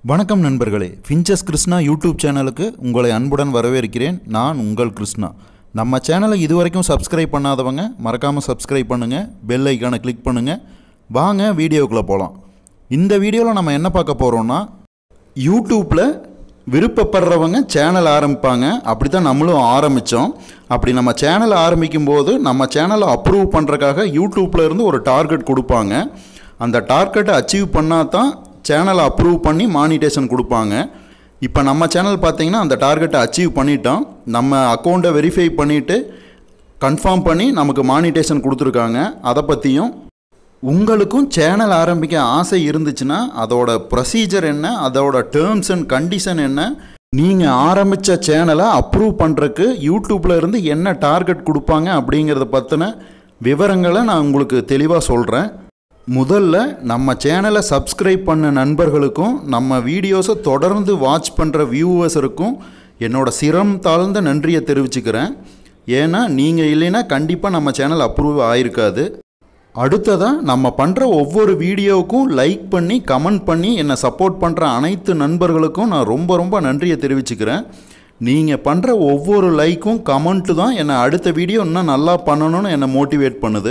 வணக்கம் நண்பர்களே finches Krishna YouTube சேனலுக்கு உங்களை அன்புடன் வரவேற்கிறேன் நான் உங்கள் கிருஷ்ணா நம்ம சேனலை இதுவரைக்கும் சப்ஸ்கிரைப் பண்ணாதவங்க மறக்காமல் சப்ஸ்கிரைப் பண்ணுங்கள் பெல் ஐக்கானை கிளிக் பண்ணுங்கள் வாங்க வீடியோக்குள்ளே போகலாம் இந்த வீடியோவில் நம்ம என்ன பார்க்க போகிறோம்னா யூடியூப்பில் விருப்பப்படுறவங்க சேனல் ஆரம்பிப்பாங்க அப்படி தான் நம்மளும் ஆரம்பித்தோம் அப்படி நம்ம சேனல் ஆரம்பிக்கும் போது நம்ம சேனலை அப்ரூவ் பண்ணுறக்காக யூடியூப்ல இருந்து ஒரு டார்கெட் கொடுப்பாங்க அந்த டார்கெட்டை அச்சீவ் பண்ணால் தான் சேனலை அப்ரூவ் பண்ணி மானிட்டேஷன் கொடுப்பாங்க இப்போ நம்ம சேனல் பார்த்தீங்கன்னா அந்த டார்கெட்டை அச்சீவ் பண்ணிட்டோம் நம்ம அக்கௌண்ட்டை வெரிஃபை பண்ணிவிட்டு கன்ஃபார்ம் பண்ணி நமக்கு மானிட்டேஷன் கொடுத்துருக்காங்க அதை பற்றியும் உங்களுக்கும் சேனல் ஆரம்பிக்க ஆசை இருந்துச்சுன்னா அதோட ப்ரொசீஜர் என்ன அதோட டேர்ம்ஸ் அண்ட் கண்டிஷன் என்ன நீங்கள் ஆரம்பித்த சேனலை அப்ரூவ் பண்ணுறக்கு யூடியூப்பில் இருந்து என்ன டார்கெட் கொடுப்பாங்க அப்படிங்கிறத பற்றின விவரங்களை நான் உங்களுக்கு தெளிவாக சொல்கிறேன் முதல்ல நம்ம சேனலை சப்ஸ்கிரைப் பண்ண நண்பர்களுக்கும் நம்ம வீடியோஸை தொடர்ந்து வாட்ச் பண்ணுற வியூவர்ஸருக்கும் என்னோட சிரம் தாழ்ந்த நன்றியை தெரிவிச்சுக்கிறேன் ஏன்னா நீங்கள் இல்லைன்னா கண்டிப்பாக நம்ம சேனல் அப்ரூவ் ஆயிருக்காது அடுத்ததாக நம்ம பண்ணுற ஒவ்வொரு வீடியோவுக்கும் லைக் பண்ணி கமெண்ட் பண்ணி என்னை சப்போர்ட் பண்ணுற அனைத்து நண்பர்களுக்கும் நான் ரொம்ப ரொம்ப நன்றியை தெரிவிச்சுக்கிறேன் நீங்கள் பண்ணுற ஒவ்வொரு லைக்கும் கமெண்ட்டு தான் என்னை அடுத்த வீடியோ இன்னும் நல்லா பண்ணணும்னு என்னை மோட்டிவேட் பண்ணுது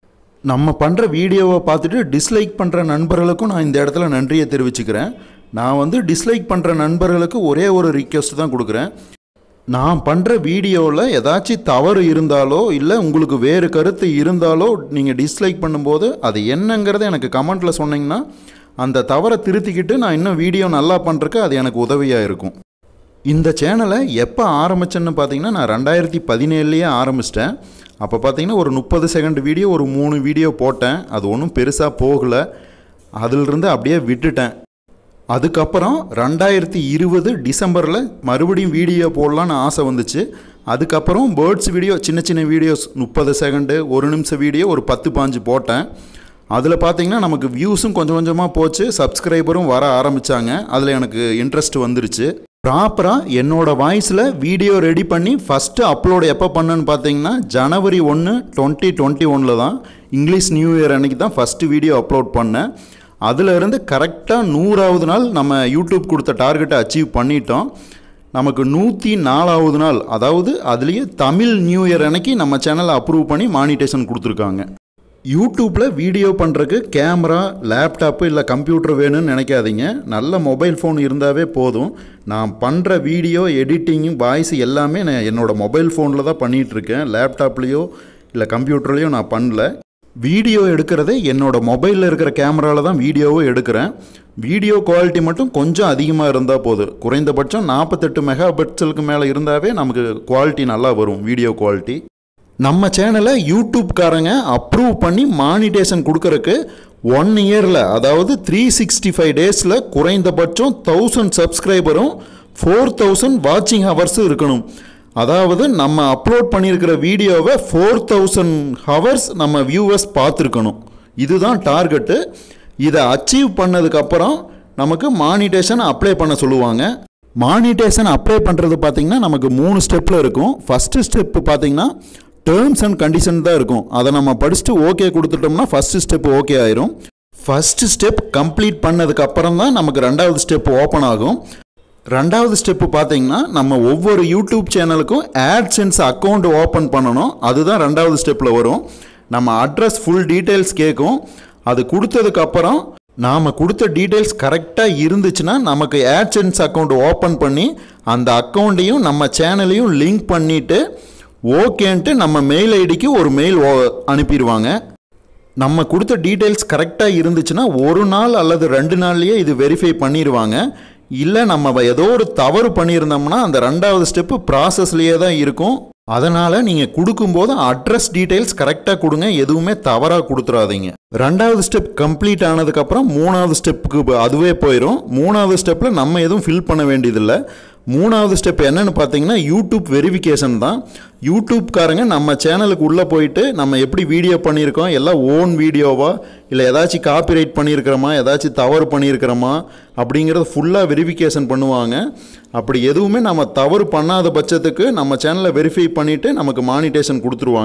நம்ம பண்ணுற வீடியோவை பார்த்துட்டு டிஸ்லைக் பண்ணுற நண்பர்களுக்கும் நான் இந்த இடத்துல நன்றியை தெரிவிச்சுக்கிறேன் நான் வந்து டிஸ்லைக் பண்ணுற நண்பர்களுக்கு ஒரே ஒரு ரிக்வெஸ்ட் தான் கொடுக்குறேன் நான் பண்ணுற வீடியோவில் ஏதாச்சும் தவறு இருந்தாலோ இல்லை உங்களுக்கு வேறு கருத்து இருந்தாலோ நீங்கள் டிஸ்லைக் பண்ணும்போது அது என்னங்கிறத எனக்கு கமெண்ட்டில் சொன்னீங்கன்னா அந்த தவறை திருத்திக்கிட்டு நான் இன்னும் வீடியோ நல்லா பண்ணுறக்கு அது எனக்கு உதவியாக இருக்கும் இந்த சேனலை எப்போ ஆரம்பிச்சேன்னு பார்த்தீங்கன்னா நான் ரெண்டாயிரத்தி பதினேழுலேயே ஆரம்பிச்சிட்டேன் அப்போ பார்த்தீங்கன்னா ஒரு முப்பது செகண்ட் வீடியோ ஒரு மூணு வீடியோ போட்டேன் அது ஒன்றும் பெருசாக போகலை அதிலிருந்து அப்படியே விட்டுட்டேன் அதுக்கப்புறம் ரெண்டாயிரத்தி இருபது டிசம்பரில் மறுபடியும் வீடியோ போடலான்னு ஆசை வந்துச்சு அதுக்கப்புறம் பேர்ட்ஸ் வீடியோ சின்ன சின்ன வீடியோஸ் முப்பது செகண்டு ஒரு நிமிஷம் வீடியோ ஒரு பத்து பாஞ்சு போட்டேன் அதில் பார்த்தீங்கன்னா நமக்கு வியூஸும் கொஞ்சம் கொஞ்சமாக போச்சு சப்ஸ்கிரைபரும் வர ஆரம்பித்தாங்க அதில் எனக்கு இன்ட்ரெஸ்ட் வந்துருச்சு ப்ராப்பராக என்னோட வாய்ஸில் வீடியோ ரெடி பண்ணி ஃபஸ்ட்டு அப்லோடு எப்போ பண்ணேன்னு பார்த்தீங்கன்னா ஜனவரி ஒன்று டுவெண்ட்டி டுவெண்ட்டி ஒனில் தான் இங்கிலீஷ் நியூ இயர் அன்னைக்கு தான் ஃபஸ்ட்டு வீடியோ அப்லோட் பண்ணேன் அதில் இருந்து கரெக்டாக நூறாவது நாள் நம்ம யூடியூப் கொடுத்த டார்கெட்டை அச்சீவ் பண்ணிட்டோம் நமக்கு நூற்றி நாலாவது நாள் அதாவது அதுலேயே தமிழ் நியூ இயர் அன்னைக்கு நம்ம சேனலை அப்ரூவ் பண்ணி மானிட்டேஷன் கொடுத்துருக்காங்க யூடியூப்பில் வீடியோ பண்ணுறக்கு கேமரா லேப்டாப்பு இல்லை கம்ப்யூட்டர் வேணும்னு நினைக்காதீங்க நல்ல மொபைல் ஃபோன் இருந்தாவே போதும் நான் பண்ணுற வீடியோ எடிட்டிங்கு வாய்ஸ் எல்லாமே நான் என்னோடய மொபைல் ஃபோனில் தான் பண்ணிகிட்ருக்கேன் லேப்டாப்லேயோ இல்லை கம்ப்யூட்டர்லேயோ நான் பண்ணல வீடியோ எடுக்கிறதே என்னோடய மொபைலில் இருக்கிற கேமராவில் தான் வீடியோவும் எடுக்கிறேன் வீடியோ குவாலிட்டி மட்டும் கொஞ்சம் அதிகமாக இருந்தால் போதும் குறைந்தபட்சம் நாற்பத்தெட்டு மெகா பிக்சலுக்கு மேலே இருந்தாவே நமக்கு குவாலிட்டி நல்லா வரும் வீடியோ குவாலிட்டி நம்ம சேனலை யூடியூப்காரங்க அப்ரூவ் பண்ணி மானிட்டேஷன் கொடுக்கறக்கு ஒன் இயரில் அதாவது த்ரீ சிக்ஸ்டி ஃபைவ் டேஸில் குறைந்தபட்சம் தௌசண்ட் சப்ஸ்கிரைபரும் ஃபோர் தௌசண்ட் வாட்சிங் ஹவர்ஸும் இருக்கணும் அதாவது நம்ம அப்லோட் பண்ணியிருக்கிற வீடியோவை ஃபோர் தௌசண்ட் ஹவர்ஸ் நம்ம வியூவர்ஸ் பார்த்துருக்கணும் இதுதான் டார்கெட்டு இதை அச்சீவ் பண்ணதுக்கப்புறம் நமக்கு மானிட்டேஷன் அப்ளை பண்ண சொல்லுவாங்க மானிட்டேஷன் அப்ளை பண்ணுறது பார்த்திங்கன்னா நமக்கு மூணு ஸ்டெப்பில் இருக்கும் ஃபஸ்ட்டு ஸ்டெப்பு பார்த்திங்கன்னா டேர்ம்ஸ் அண்ட் கண்டிஷன் தான் இருக்கும் அதை நம்ம படிச்சுட்டு ஓகே கொடுத்துட்டோம்னா ஃபஸ்ட்டு ஸ்டெப் ஓகே ஆயிரும் ஃபஸ்ட்டு ஸ்டெப் கம்ப்ளீட் பண்ணதுக்கு அப்புறம் தான் நமக்கு ரெண்டாவது ஸ்டெப் ஓப்பன் ஆகும் ரெண்டாவது ஸ்டெப்பு பார்த்தீங்கன்னா நம்ம ஒவ்வொரு யூடியூப் சேனலுக்கும் ஆட்சென்ஸ் அக்கௌண்ட் ஓப்பன் பண்ணணும் அதுதான் ரெண்டாவது ஸ்டெப்பில் வரும் நம்ம அட்ரஸ் ஃபுல் டீட்டெயில்ஸ் கேட்கும் அது கொடுத்ததுக்கப்புறம் நாம் கொடுத்த டீட்டெயில்ஸ் கரெக்டாக இருந்துச்சுன்னா நமக்கு ஆட்சென்ஸ் அக்கௌண்ட் ஓப்பன் பண்ணி அந்த அக்கௌண்ட்டையும் நம்ம சேனலையும் லிங்க் பண்ணிவிட்டு ஓகேன்ட்டு நம்ம மெயில் ஐடிக்கு ஒரு மெயில் அனுப்பிடுவாங்க நம்ம கொடுத்த டீட்டெயில்ஸ் கரெக்டாக இருந்துச்சுன்னா ஒரு நாள் அல்லது ரெண்டு நாள்லேயே இது வெரிஃபை பண்ணிடுவாங்க இல்லை நம்ம ஏதோ ஒரு தவறு பண்ணியிருந்தோம்னா அந்த ரெண்டாவது ஸ்டெப்பு ப்ராசஸ்லேயே தான் இருக்கும் அதனால் நீங்கள் கொடுக்கும்போது அட்ரஸ் டீட்டெயில்ஸ் கரெக்டாக கொடுங்க எதுவுமே தவறாக கொடுத்துடாதீங்க ரெண்டாவது ஸ்டெப் கம்ப்ளீட் ஆனதுக்கப்புறம் மூணாவது ஸ்டெப்புக்கு அதுவே போயிடும் மூணாவது ஸ்டெப்பில் நம்ம எதுவும் ஃபில் பண்ண வேண்டியதில்லை மூணாவது ஸ்டெப் என்னன்னு பார்த்தீங்கன்னா யூடியூப் வெரிஃபிகேஷன் தான் யூடியூப்காரங்க நம்ம சேனலுக்கு உள்ளே போயிட்டு நம்ம எப்படி வீடியோ பண்ணியிருக்கோம் எல்லாம் ஓன் வீடியோவா இல்லை ஏதாச்சும் காப்பிரைட் பண்ணியிருக்கிறோமா ஏதாச்சும் தவறு பண்ணியிருக்கிறோமா அப்படிங்கிறத ஃபுல்லாக வெரிஃபிகேஷன் பண்ணுவாங்க அப்படி எதுவுமே நம்ம தவறு பண்ணாத பட்சத்துக்கு நம்ம சேனலை வெரிஃபை பண்ணிவிட்டு நமக்கு மானிட்டேஷன் கொடுத்துருவாங்க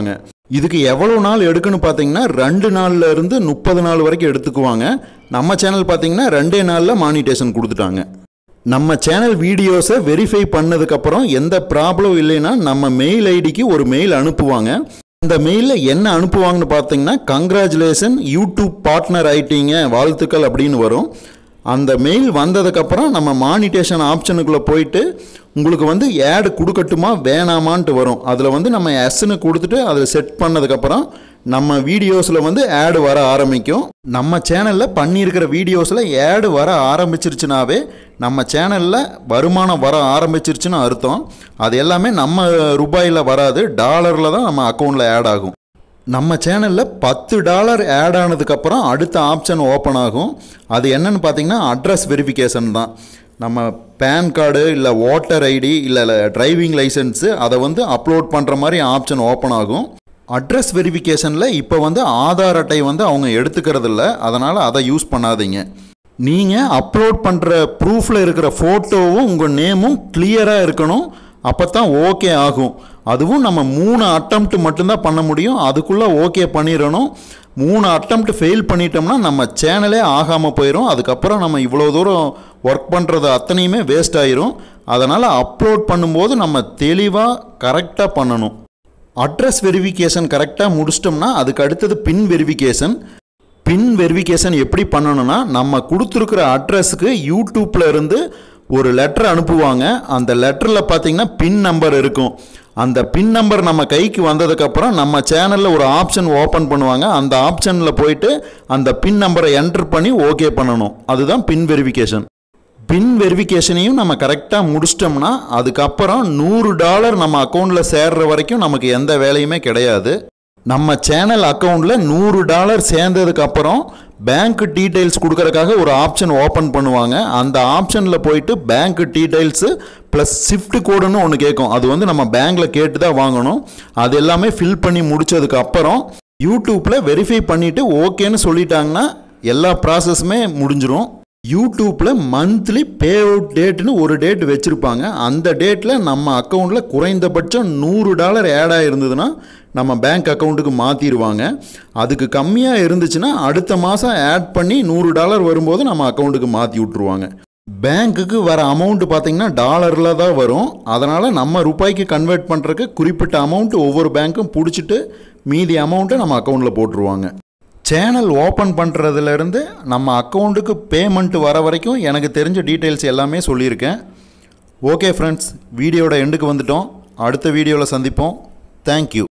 இதுக்கு எவ்வளோ நாள் எடுக்குன்னு பார்த்தீங்கன்னா ரெண்டு நாள்ல இருந்து முப்பது நாள் வரைக்கும் எடுத்துக்குவாங்க நம்ம சேனல் பார்த்தீங்கன்னா ரெண்டே நாளில் மானிட்டேஷன் கொடுத்துட்டாங்க நம்ம சேனல் வீடியோஸை வெரிஃபை பண்ணதுக்கப்புறம் எந்த ப்ராப்ளம் இல்லைன்னா நம்ம மெயில் ஐடிக்கு ஒரு மெயில் அனுப்புவாங்க அந்த மெயிலில் என்ன அனுப்புவாங்கன்னு பார்த்தீங்கன்னா கங்க்ராச்சுலேஷன் யூடியூப் பார்ட்னர் ஆயிட்டீங்க வாழ்த்துக்கள் அப்படின்னு வரும் அந்த மெயில் வந்ததுக்கப்புறம் நம்ம மானிட்டேஷன் ஆப்ஷனுக்குள்ளே போயிட்டு உங்களுக்கு வந்து ஆடு கொடுக்கட்டுமா வேணாமான்ட்டு வரும் அதில் வந்து நம்ம எஸ்ன்னு கொடுத்துட்டு அதில் செட் பண்ணதுக்கப்புறம் நம்ம வீடியோஸில் வந்து ஆடு வர ஆரம்பிக்கும் நம்ம சேனலில் பண்ணியிருக்கிற வீடியோஸில் ஆடு வர ஆரம்பிச்சிருச்சுனாவே நம்ம சேனலில் வருமானம் வர ஆரம்பிச்சிருச்சுன்னு அர்த்தம் அது எல்லாமே நம்ம ரூபாயில் வராது டாலரில் தான் நம்ம அக்கௌண்ட்டில் ஆட் ஆகும் நம்ம சேனலில் பத்து டாலர் ஆட் ஆனதுக்கப்புறம் அடுத்த ஆப்ஷன் ஓப்பன் ஆகும் அது என்னன்னு பார்த்தீங்கன்னா அட்ரஸ் வெரிஃபிகேஷன் தான் நம்ம பேன் கார்டு இல்லை ஓட்டர் ஐடி இல்லை டிரைவிங் லைசன்ஸு அதை வந்து அப்லோட் பண்ணுற மாதிரி ஆப்ஷன் ஓப்பன் ஆகும் அட்ரஸ் வெரிஃபிகேஷனில் இப்போ வந்து ஆதார் அட்டை வந்து அவங்க எடுத்துக்கிறது இல்லை அதனால் அதை யூஸ் பண்ணாதீங்க நீங்கள் அப்லோட் பண்ணுற ப்ரூஃபில் இருக்கிற ஃபோட்டோவும் உங்கள் நேமும் கிளியராக இருக்கணும் அப்போ தான் ஓகே ஆகும் அதுவும் நம்ம மூணு அட்டம்ப்ட் மட்டும்தான் பண்ண முடியும் அதுக்குள்ளே ஓகே பண்ணிடணும் மூணு அட்டம்ப்ட் ஃபெயில் பண்ணிட்டோம்னா நம்ம சேனலே ஆகாமல் போயிடும் அதுக்கப்புறம் நம்ம இவ்வளோ தூரம் ஒர்க் பண்ணுறது அத்தனையுமே வேஸ்ட் ஆயிரும் அதனால் அப்லோட் பண்ணும்போது நம்ம தெளிவாக கரெக்டாக பண்ணணும் அட்ரஸ் வெரிஃபிகேஷன் கரெக்டாக முடிச்சிட்டோம்னா அதுக்கு அடுத்தது பின் வெரிஃபிகேஷன் பின் வெரிஃபிகேஷன் எப்படி பண்ணணும்னா நம்ம கொடுத்துருக்குற அட்ரஸுக்கு யூடியூப்பில் இருந்து ஒரு லெட்டர் அனுப்புவாங்க அந்த லெட்டரில் பார்த்தீங்கன்னா பின் நம்பர் இருக்கும் அந்த பின் நம்பர் நம்ம கைக்கு வந்ததுக்கப்புறம் நம்ம சேனலில் ஒரு ஆப்ஷன் ஓப்பன் பண்ணுவாங்க அந்த ஆப்ஷனில் போயிட்டு அந்த பின் நம்பரை என்டர் பண்ணி ஓகே பண்ணணும் அதுதான் பின் வெரிஃபிகேஷன் பின் வெரிஃபிகேஷனையும் நம்ம கரெக்டாக முடிச்சிட்டோம்னா அதுக்கப்புறம் நூறு டாலர் நம்ம அக்கௌண்ட்டில் சேர்ற வரைக்கும் நமக்கு எந்த வேலையுமே கிடையாது நம்ம சேனல் அக்கௌண்ட்டில் நூறு டாலர் சேர்ந்ததுக்கப்புறம் பேங்க் டீட்டெயில்ஸ் கொடுக்கறதுக்காக ஒரு ஆப்ஷன் ஓப்பன் பண்ணுவாங்க அந்த ஆப்ஷனில் போயிட்டு பேங்க் டீட்டெயில்ஸு ப்ளஸ் ஷிஃப்ட் கோடுன்னு ஒன்று கேட்கும் அது வந்து நம்ம பேங்க்கில் கேட்டு தான் வாங்கணும் அது எல்லாமே ஃபில் பண்ணி முடிச்சதுக்கு அப்புறம் யூடியூப்பில் வெரிஃபை பண்ணிவிட்டு ஓகேன்னு சொல்லிட்டாங்கன்னா எல்லா ப்ராசஸுமே முடிஞ்சிரும் யூடியூப்பில் மந்த்லி பே அவுட் டேட்னு ஒரு டேட் வச்சுருப்பாங்க அந்த டேட்டில் நம்ம அக்கௌண்ட்டில் குறைந்தபட்சம் நூறு டாலர் ஆட் ஆகிருந்ததுன்னா நம்ம பேங்க் அக்கௌண்ட்டுக்கு மாற்றிடுவாங்க அதுக்கு கம்மியாக இருந்துச்சுன்னா அடுத்த மாதம் ஆட் பண்ணி நூறு டாலர் வரும்போது நம்ம அக்கௌண்ட்டுக்கு மாற்றி விட்ருவாங்க பேங்க்குக்கு வர அமௌண்ட்டு பார்த்தீங்கன்னா டாலரில் தான் வரும் அதனால் நம்ம ரூபாய்க்கு கன்வெர்ட் பண்ணுறதுக்கு குறிப்பிட்ட அமௌண்ட் ஒவ்வொரு பேங்க்கும் பிடிச்சிட்டு மீதி அமௌண்ட்டை நம்ம அக்கௌண்ட்டில் போட்டுருவாங்க சேனல் ஓப்பன் பண்ணுறதுலேருந்து நம்ம அக்கௌண்ட்டுக்கு பேமெண்ட் வர வரைக்கும் எனக்கு தெரிஞ்ச டீட்டெயில்ஸ் எல்லாமே சொல்லியிருக்கேன் ஓகே ஃப்ரெண்ட்ஸ் வீடியோட எண்டுக்கு வந்துட்டோம் அடுத்த வீடியோவில் சந்திப்போம் தேங்க்யூ